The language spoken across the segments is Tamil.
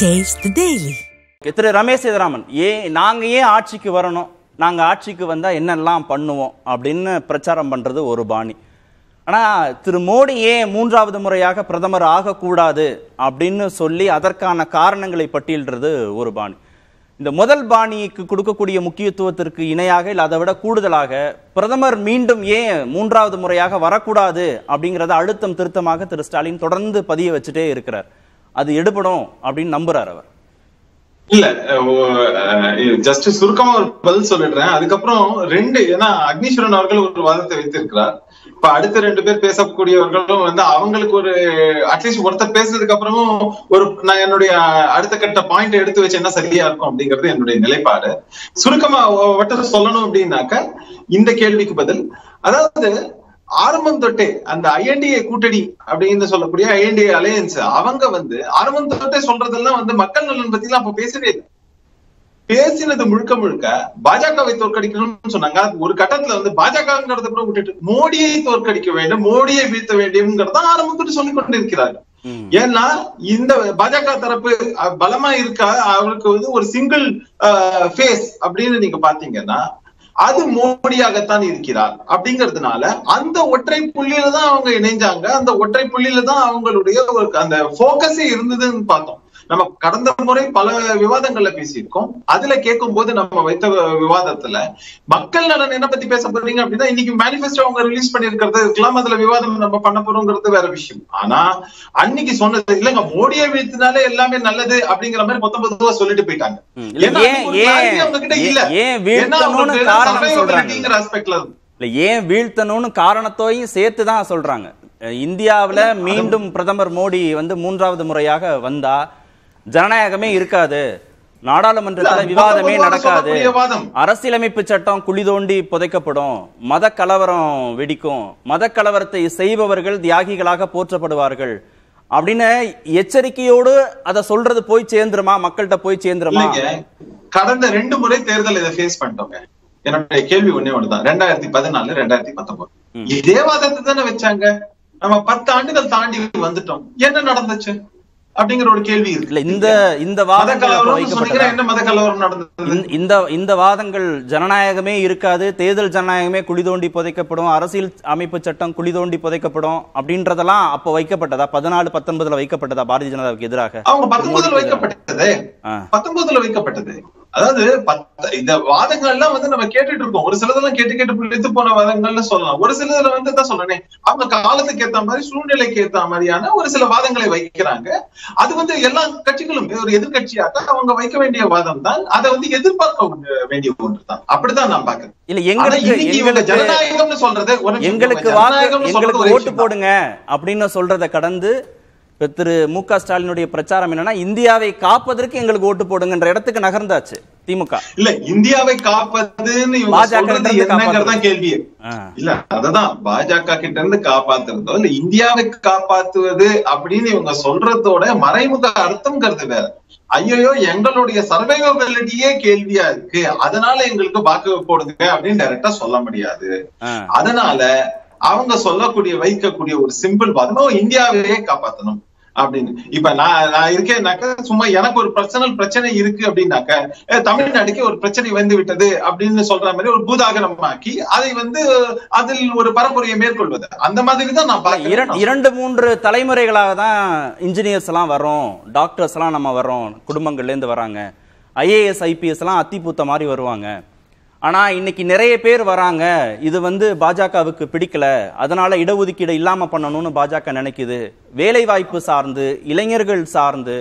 Taste the Daily. திரு ரமேஷ் சேதுராமன் ஏன் நாங்க ஏன் ஆட்சிக்கு வரணும் நாங்க ஆட்சிக்கு வந்தா என்னெல்லாம் பண்ணுவோம் அப்படின்னு பிரச்சாரம் பண்றது ஒரு பாணி ஆனா திரு மோடி ஏன் மூன்றாவது முறையாக பிரதமர் ஆகக்கூடாது அப்படின்னு சொல்லி அதற்கான காரணங்களை பட்டியலிடுறது ஒரு பாணி இந்த முதல் பாணிக்கு கொடுக்கக்கூடிய முக்கியத்துவத்திற்கு இணையாக இல்லை அதை விட கூடுதலாக பிரதமர் மீண்டும் ஏன் மூன்றாவது முறையாக வரக்கூடாது அப்படிங்கறத அழுத்தம் திருத்தமாக திரு ஸ்டாலின் தொடர்ந்து பதிய வச்சுட்டே இருக்கிறார் அது எடுபடும் அப்படின்னு நம்புறார் அவர் இல்ல ஜஸ்ட் சுருக்கமா ஒரு பதில் சொல்லிடுறேன் அதுக்கப்புறம் ரெண்டு ஏன்னா அக்னீஸ்வரன் அவர்கள் ஒரு வாதத்தை வைத்திருக்கிறார் இப்ப அடுத்த ரெண்டு பேர் பேசக்கூடியவர்களும் வந்து அவங்களுக்கு ஒரு அட்லீஸ்ட் ஒருத்தர் பேசுறதுக்கு அப்புறமும் ஒரு நான் என்னுடைய அடுத்த கட்ட பாயிண்ட் எடுத்து வச்சு என்ன சரியா இருக்கும் அப்படிங்கிறது என்னுடைய நிலைப்பாடு சுருக்கமா ஒருத்தர் சொல்லணும் அப்படின்னாக்க இந்த கேள்விக்கு பதில் அதாவது ஆரம்பம் தொட்டே அந்த ஐஎன்டிஏ கூட்டணி அப்படின்னு சொல்லக்கூடிய ஐஎன்டிஏ அலையன்ஸ் அவங்க வந்து ஆரம்பம் தொட்டே சொல்றதெல்லாம் வந்து மக்கள் நலன் பத்தி எல்லாம் அப்ப பேசவே இல்லை பேசினது முழுக்க முழுக்க பாஜகவை தோற்கடிக்கணும்னு சொன்னாங்க அது ஒரு கட்டத்துல வந்து பாஜகங்கிறத கூட விட்டுட்டு மோடியை தோற்கடிக்க வேண்டும் மோடியை வீழ்த்த வேண்டும்ங்கிறத ஆரம்பத்தோடு சொல்லிக் கொண்டிருக்கிறார்கள் ஏன்னா இந்த பாஜக தரப்பு அஹ், பலமா இருக்கா அவருக்கு வந்து ஒரு சிங்கிள் ஃபேஸ் அப்படின்னு நீங்க பாத்தீங்கன்னா அது மோடியாகத்தான் இருக்கிறார் அப்படிங்கிறதுனால அந்த ஒற்றை புள்ளியில தான் அவங்க இணைஞ்சாங்க அந்த ஒற்றை புள்ளியில தான் அவங்களுடைய ஒரு அந்த போக்கஸே இருந்ததுன்னு பார்த்தோம் நம்ம கடந்த முறை பல விவாதங்கள்ல பேசியிருக்கோம் அதுல கேட்கும் போது நம்ம வைத்த விவாதத்துல மக்கள் நலன் என்ன பத்தி பேச போறீங்க அப்படின்னா இன்னைக்கு மேனிஃபெஸ்டோ அவங்க ரிலீஸ் பண்ணிருக்கிறது இருக்கலாம் அதுல விவாதம் நம்ம பண்ண போறோங்கிறது வேற விஷயம் ஆனா அன்னைக்கு சொன்னது இல்லங்க மோடியை வீழ்த்தினாலே எல்லாமே நல்லது அப்படிங்கிற மாதிரி மொத்தம் பொதுவா சொல்லிட்டு போயிட்டாங்க ம், இல்ல, ஏன்னா ஏன் அதுக்கு ஒரு clarity ஏன் அவங்க கிட்ட இல்ல ஏன் ஏன்னா வீழ்த்தணும்னு அவங்களுக்கு காரணம் சொல்றாங்க survivability-ங்கிற aspectல இல்ல ஏன் வீழ்த்தணும்னு காரணத்தையும் சேர்த்து தான் சொல்றாங்க அஹ் இந்தியாவுல மீண்டும் பிரதமர் மோடி வந்து மூன்றாவது முறையாக வந்தா ஜனநாயகமே இருக்காது நாடாளுமன்றத்துல இல்ல, விவாதமே பொதுவாக நடக்காது சொல்லக்கூடிய வாதம். அரசியலமைப்பு சட்டம் குழி தோண்டி புதைக்கப்படும் மத கலவரம் வெடிக்கும் மத கலவரத்தை செய்பவர்கள் தியாகிகளாக போற்றப்படுவார்கள் அப்படின்னு எச்சரிக்கையோடு அதை சொல்றது போய் சேர்ந்துருமா மக்கள்கிட்ட போய் சேர்ந்துருமா இல்லைங்க கடந்த ரெண்டு முறை தேர்தல் இதை ஃபேஸ் பண்ணிட்டோங்க என்னுடைய கேள்வி ஒண்ணே ஒண்ணுதான் ரெண்டாயிரத்தி பதினாலு ரெண்டாயிரத்தி பத்தொன்பது இதே வாதத்தை தானே வச்சாங்க நம்ம பத்து ஆண்டுகள் தாண்டி வந்துட்டோம் என்ன நடந்துச்சு அப்படிங்கிற ஒரு கேள்வி இருக்கு இல்ல இந்த இந்த மத வாதங்கள் அப்ப கலவரம் வைக்கப்பட்டதா? சொன்னீங்கன்னா என்ன மத கலவரம் நடந்தது இந்த- இந்த இந்த வாதங்கள் ஜனநாயகமே இருக்காது தேர்தல் ஜனநாயகமே குழி தோண்டி புதைக்கப்படும் அரசியல் அமைப்பு சட்டம் குழி தோண்டி புதைக்கப்படும் அப்படின்றதெல்லாம் அப்ப வைக்கப்பட்டதா பதினாலு பத்தொன்பதுல வைக்கப்பட்டதா பாரதிய ஜனதாவுக்கு எதிராக அவங்க பத்தொன்பதுல வைக்கப்பட்டது ஆ. பத்தொன்பதுல வைக்கப்பட்டது அதாவது பத்த இந்த வாதங்கள் எல்லாம் வந்து நம்ம கேட்டுட்டு இருக்கோம் ஒரு சிலதெல்லாம் கேட்டு கேட்டு பிடித்து போன வாதங்கள்னு சொல்லலாம் ஒரு சிலதுல வந்து தான் சொல்றேன் அவங்க காலத்துக்கு ஏத்த மாதிரி சூழ்நிலைக்கு ஏத்த மாதிரியான ஒரு சில வாதங்களை வைக்கிறாங்க அது வந்து எல்லா கட்சிகளும் ஒரு எதிர்கட்சியாக அவங்க வைக்க வேண்டிய வாதம் தான் அதை வந்து எதிர்பார்க்க வேண்டிய ஒன்று தான் அப்படித்தான் நான் பாக்குறேன் இல்ல ஆனா எங்களுக்கு இன்னைக்கு இவங்க எங்களுக்கு ஜனநாயகம்னு சொல்றது ஒரு நிமிஷம் எங்களுக்கு இருங்க. வாக்கு ஜனநாயகம்னு சொல்றது எங்களுக்கு ஒரு ஓட்டு விஷயம் தான். போடுங்க அப்படின்னு சொல்றதை கடந்து இப்ப திரு மு க ஸ்டாலினுடைய பிரச்சாரம் என்னன்னா இந்தியாவை காப்பதற்கு எங்களுக்கு ஓட்டு போடுங்கன்ற இடத்துக்கு நகர்ந்தாச்சு திமுக இல்ல இந்தியாவை காப்பதுன்னு இவங்க பாஜக சொல்றது கிட்ட இருந்து என்னங்கிறதா கேள்வியே ஆ. இல்ல அததான் பாஜக கிட்ட இருந்து காப்பாத்துறதோ இல்ல இந்தியாவை காப்பாத்துவது அப்படின்னு இவங்க சொல்றதோட மறைமுக அர்த்தம்ங்கிறது வேற ஐயோ எங்களுடைய சர்வைவபிலிட்டியே கேள்வியா இருக்கு அதனால எங்களுக்கு வாக்கு போடுங்க அப்படின்னு டைரக்டா சொல்ல முடியாது ஆ. அதனால அவங்க சொல்லக்கூடிய வைக்கக்கூடிய ஒரு சிம்பிள் வாதம் "ஓ, இந்தியாவையே காப்பாத்தணும் அப்படின்னு இப்ப நான் நான் இருக்கேன்னாக்க சும்மா எனக்கு ஒரு பர்சனல் பிரச்சனை இருக்கு அப்படின்னாக்க "ஏ, தமிழ்நாடுக்கு ஒரு பிரச்சனை வந்து விட்டது அப்படின்னு சொல்ற மாதிரி ஒரு பூதாகரமாக்கி அதை வந்து அதில் ஒரு பரப்புரையை மேற்கொள்வது அந்த மாதிரி தான் நான் இரண்டு பார்க்கிறேன் இரண்டு மூன்று தலைமுறைகளாக தான் இன்ஜினியர்ஸ் எல்லாம் வரோம் டாக்டர்ஸ் எல்லாம் நம்ம வரோம் குடும்பங்கள்ல இருந்து வராங்க ஐஏஎஸ் ஐபிஎஸ் எல்லாம் அத்திப்பூத்த மாதிரி வருவாங்க ஆனா இன்னைக்கு நிறைய பேர் வராங்க இது வந்து பாஜகவுக்கு பிடிக்கல அதனால இடஒதுக்கீடு இல்லாம பண்ணணும்னு பாஜக நினைக்குது வேலை வாய்ப்பு சார்ந்து இளைஞர்கள் சார்ந்து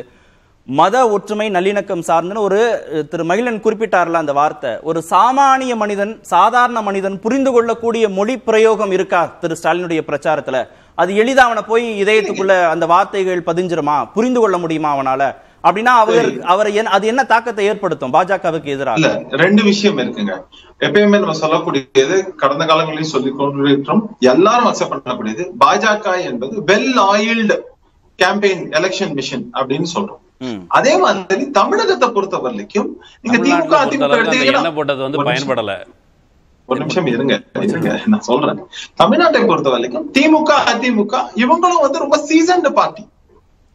மத ஒற்றுமை நல்லிணக்கம் சார்ந்துன்னு ஒரு அஹ், திரு மகிழன் குறிப்பிட்டார்ல அந்த வார்த்தை ஒரு சாமானிய மனிதன் சாதாரண மனிதன் புரிந்து கொள்ளக்கூடிய மொழி பிரயோகம் இருக்கா திரு ஸ்டாலினுடைய பிரச்சாரத்துல அது எளிதா அவனை போய் இதயத்துக்குள்ள அந்த வார்த்தைகள் பதிஞ்சிருமா புரிந்து கொள்ள முடியுமா அவனால அப்படின்னா அவர் அவரை என்ன- அது என்ன தாக்கத்தை ஏற்படுத்தும் பாஜகவுக்கு எதிராக இல்ல ரெண்டு விஷயம் இருக்குங்க எப்பயுமே நம்ம சொல்லக்கூடியது கடந்த காலங்களில் சொல்லிக் கொண்டிருக்கிறோம் எல்லாரும் அக்செப்ட் பண்ணக்கூடியது பாஜக என்பது well oiled campaign election mission அப்படின்னு சொல்றோம் ம். அதே மாதிரி தமிழகத்தை பொறுத்த வரைக்கும் நீங்க திமுக தமிழ்நாட்டுல அதிமுக பொறுத்தளவுக்கு அந்த எடுத்தீங்கன்னா எண்ணெய் போட்டது வந்து ஒரு நிமிஷம். பயன்படல ஒரு நிமிஷம் இருங்க இருங்க நான் சொல்றேன் தமிழ்நாட்டை பொறுத்த வரைக்கும் திமுக அதிமுக இவங்களும் வந்து ரொம்ப சீசன்டு பார்ட்டி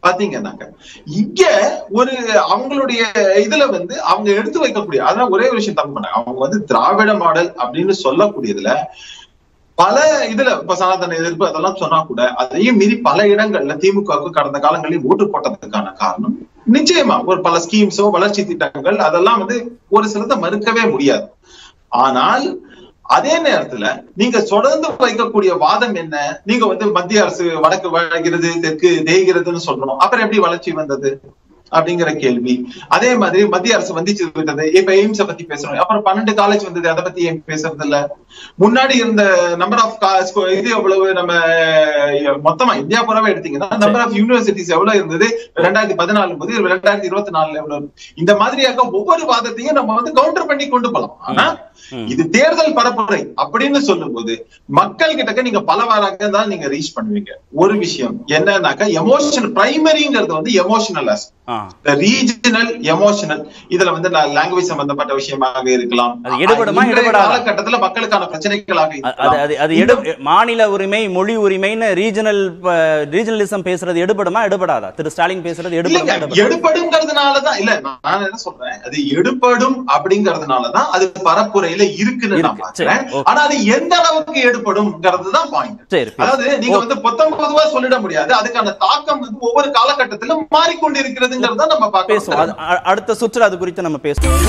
பாத்தீங்கன்னாக்க இங்க ஒரு அவங்களுடைய இதுல வந்து அவங்க எடுத்து வைக்கக்கூடிய அதான் ஒரே ஒரு விஷயம் தப்பு பண்ணாங்க அவங்க வந்து திராவிட மாடல் அப்படின்னு சொல்லக்கூடியதுல பல இதுல இப்ப சனாதன எதிர்ப்பு அதெல்லாம் சொன்னா கூட அதையும் மீறி பல இடங்கள்ல திமுகவுக்கு கடந்த காலங்களில் ஓட்டு போட்டதுக்கான காரணம் நிச்சயமா ஒரு பல ஸ்கீம்ஸோ வளர்ச்சி திட்டங்கள் அதெல்லாம் வந்து ஒரு சிலதை மறுக்கவே முடியாது ஆனால் அதே நேரத்துல நீங்க தொடர்ந்து வைக்கக்கூடிய வாதம் என்ன நீங்க வந்து மத்திய அரசு வடக்கு வழங்கிறது தெற்கு தேய்கிறதுன்னு சொல்றோம் அப்புறம் எப்படி வளர்ச்சி வந்தது அப்படிங்கிற கேள்வி அதே மாதிரி மத்திய அரசு வந்திச்சு விட்டது இப்ப எய்ம்ஸ பத்தி பேசுறோம் அப்புறம் பன்னெண்டு காலேஜ் வந்தது அதை பத்தி ஏன் பேசுறது இல்ல முன்னாடி இருந்த நம்பர் ஆஃப் இது எவ்வளவு நம்ம அஹ், மொத்தமா இந்தியா பூராவே எடுத்தீங்கன்னா நம்பர் ஆஃப் யூனிவர்சிட்டிஸ் எவ்வளவு இருந்தது ரெண்டாயிரத்தி பதினாலு போது ரெண்டாயிரத்தி இருபத்தி நாலுல எவ்வளவு இருக்கு? இந்த மாதிரியாக ஒவ்வொரு வாதத்தையும் நம்ம வந்து கவுண்டர் பண்ணி கொண்டு போலாம் ஆனா ம். இது தேர்தல் பரப்புரை அப்படின்னு சொல்லும்போது மக்கள் கிட்டக்க நீங்க பல வாராக தான் நீங்க ரீச் பண்ணுவீங்க ஒரு விஷயம் என்னன்னாக்கா எமோஷனல் பிரைமரிங்கிறது வந்து எமோஷனல் ஆ ரீஜனல் எமோஷனல் இதுல வந்து லாங்குவேஜ் சம்பந்தப்பட்ட விஷயமாக இருக்கலாம் அது எடுபடுமா, இன்றைய எடுபடாதா? காலகட்டத்துல மக்களுக்கான பிரச்சனைகளாக அது இருக்கலாம் அது அது எடு மாநில உரிமை மொழி உரிமைன்னு ரீஜனல் ரீஜனலிசம் பேசுறது எடுபடுமா எடுபடாதா திரு ஸ்டாலின் பேசுறது எடுபடுமா இல்லைங்க எடுபடாதா எடுபடுங்கிறதுனாலதான் இல்ல நான் என்ன சொல்றேன் அது எடுபடும் அப்படிங்கறதுனாலதான் அது பரப்புரையில இருக்குன்னு நான் இருக்கு. சரி, பாக்குறேன் okay. ஆனா அது எந்த அளவுக்கு எடுபடும்ங்கிறது தான் பாயிண்ட் சரி அதாவது நீங்க வந்து பொத்தம் பொதுவா சொல்லிட முடியாது அதுக்கான தாக்கம் வந்து ஒவ்வொரு காலகட்டத்திலும் மாறிக்கொண்டு இருக்கிறதுங்கிறத நம்ம பேசுவோம் அது பார்க்கணும் அ- அடுத்த சுற்று அது குறித்து நம்ம பேசுவோம்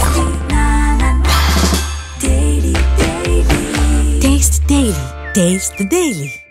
Taste the Daily. Taste the Daily.